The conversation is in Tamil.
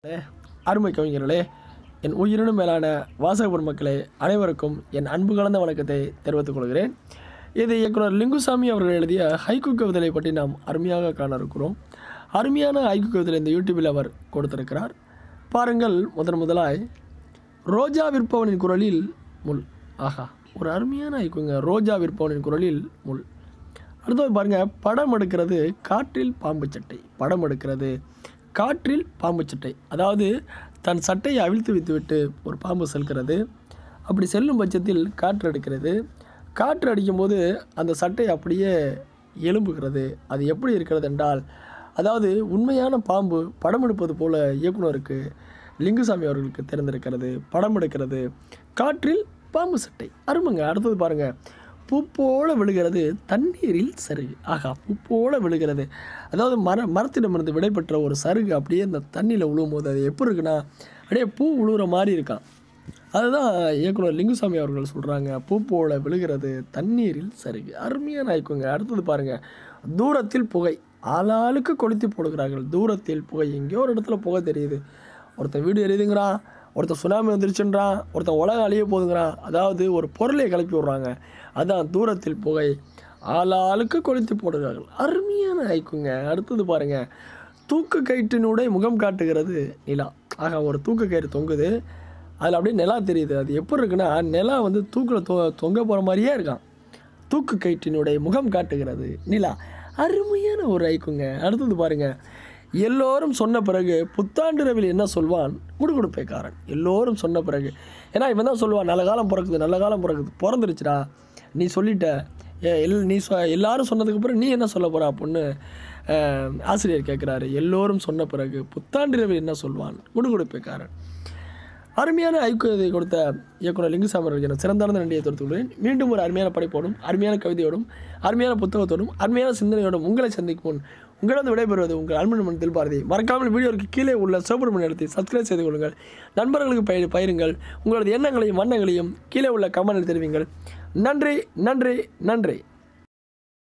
அருமை கவிஞர்களே என் உயிரினும் மேலான வாசக பெருமக்களே அனைவருக்கும் என் அன்பு கலந்த வணக்கத்தை தெரிவித்துக் கொள்கிறேன் இது இயக்குனர் லிங்குசாமி அவர்கள் எழுதிய ஹைக்கு கவிதைகளை பற்றி நாம் அருமையாக காண இருக்கிறோம் அருமையான ஹைக்கு கவிதை இந்த யூடியூபில் அவர் கொடுத்திருக்கிறார் பாருங்கள் முதன் முதலாய் ரோஜா விற்பவனின் குரலில் முள் ஆஹா ஒரு அருமையான ஐக்குங்க ரோஜா விற்பவனின் குரலில் முள் அடுத்தது பாருங்க படம் எடுக்கிறது காற்றில் பாம்பு சட்டை படம் எடுக்கிறது காற்றில் பாம்பு சட்டை அதாவது தன் சட்டையை அவிழ்த்து வைத்துவிட்டு ஒரு பாம்பு செல்கிறது அப்படி செல்லும் பட்சத்தில் காற்று அடிக்கிறது காற்று அடிக்கும்போது அந்த சட்டை அப்படியே எலும்புகிறது அது எப்படி இருக்கிறது என்றால் அதாவது உண்மையான பாம்பு படம் எடுப்பது போல இயக்குனருக்கு லிங்குசாமி அவர்களுக்கு தெரிந்திருக்கிறது படம் எடுக்கிறது காற்றில் பாம்பு சட்டை அருமைங்க அடுத்தது பாருங்க பூ போல விழுகிறது தண்ணீரில் சருகு ஆகா பூ போல விழுகிறது அதாவது மர மரத்திடமிருந்து விடைபெற்ற ஒரு சருகு அப்படியே இந்த தண்ணியில் விழும்போது அது எப்படி இருக்குன்னா அப்படியே பூ விழுகிற மாதிரி இருக்கான் அதுதான் இயக்குனர் லிங்குசாமி அவர்கள் சொல்கிறாங்க பூ போல விழுகிறது தண்ணீரில் சருகு அருமையாக நாய்க்குங்க அடுத்தது பாருங்கள் தூரத்தில் புகை ஆளாளுக்கு கொளுத்தி போடுகிறார்கள் தூரத்தில் புகை எங்கேயோ ஒரு இடத்துல புகை தெரியுது ஒருத்தன் வீடு எரியுதுங்கிறான் ஒருத்தன் சுனாமி வந்துருச்சுன்றான் ஒருத்தன் உலகம் அழிய போகுதுங்கிறான் அதாவது ஒரு பொருளை கிளப்பி விட்றாங்க அதான் தூரத்தில் புகை ஆளாளுக்கு கொளுத்தி போடுகிறார்கள் அருமையான ஐக்குங்க அடுத்தது பாருங்க தூக்கு கயிற்றினுடைய முகம் காட்டுகிறது நிலா ஆக ஒரு தூக்கு கயிறு தொங்குது அதில் அப்படியே நிலா தெரியுது அது எப்படி இருக்குன்னா நிலா வந்து தூக்கில் தொ தொங்க போகிற மாதிரியே இருக்கான் தூக்கு கயிற்றினுடைய முகம் காட்டுகிறது நிலா அருமையான ஒரு ஐக்குங்க அடுத்தது பாருங்க எல்லோரும் சொன்ன பிறகு புத்தாண்டு ரவில் என்ன சொல்வான் முடுகுடுப்பைக்காரன் எல்லோரும் சொன்ன பிறகு ஏன்னா இவன் தான் சொல்லுவான் நல்ல காலம் பிறக்குது நல்ல காலம் பிறக்குது பிறந்துருச்சுடா நீ சொல்லிட்ட ஏ எல் நீ சொ எல்லாரும் சொன்னதுக்கு அப்புறம் நீ என்ன சொல்ல போற அப்படின்னு அஹ், ஆசிரியர் கேட்குறாரு எல்லோரும் சொன்ன பிறகு புத்தாண்டு ரவில் என்ன சொல்வான் முடுகுடுப்பைக்காரன் அருமையான ஐக்கியத்தை கொடுத்த இயக்குனர் லிங்குசாமி அவர்களுக்கு என சிறந்தார்ந்த நன்றியை தெரிவித்துள்ளேன் மீண்டும் ஒரு அருமையான படைப்போடும் அருமையான கவிதையோடும் அருமையான புத்தகத்தோடும் அருமையான சிந்தனையோடும் உங்களை சந்திக்கும் முன் உங்களிடம் விடைபெறுவது உங்கள் அன்பு மனத்தில் பாரதி மறக்காமல் வீடியோவுக்கு கீழே உள்ள சிவபெருமன் இடத்தை சப்ஸ்கிரைப் செய்து கொள்ளுங்கள் நண்பர்களுக்கு பயிர் பயிருங்கள் உங்களது எண்ணங்களையும் வண்ணங்களையும் கீழே உள்ள கமெண்டில் தெரிவிங்கள் நன்றி நன்றி நன்றி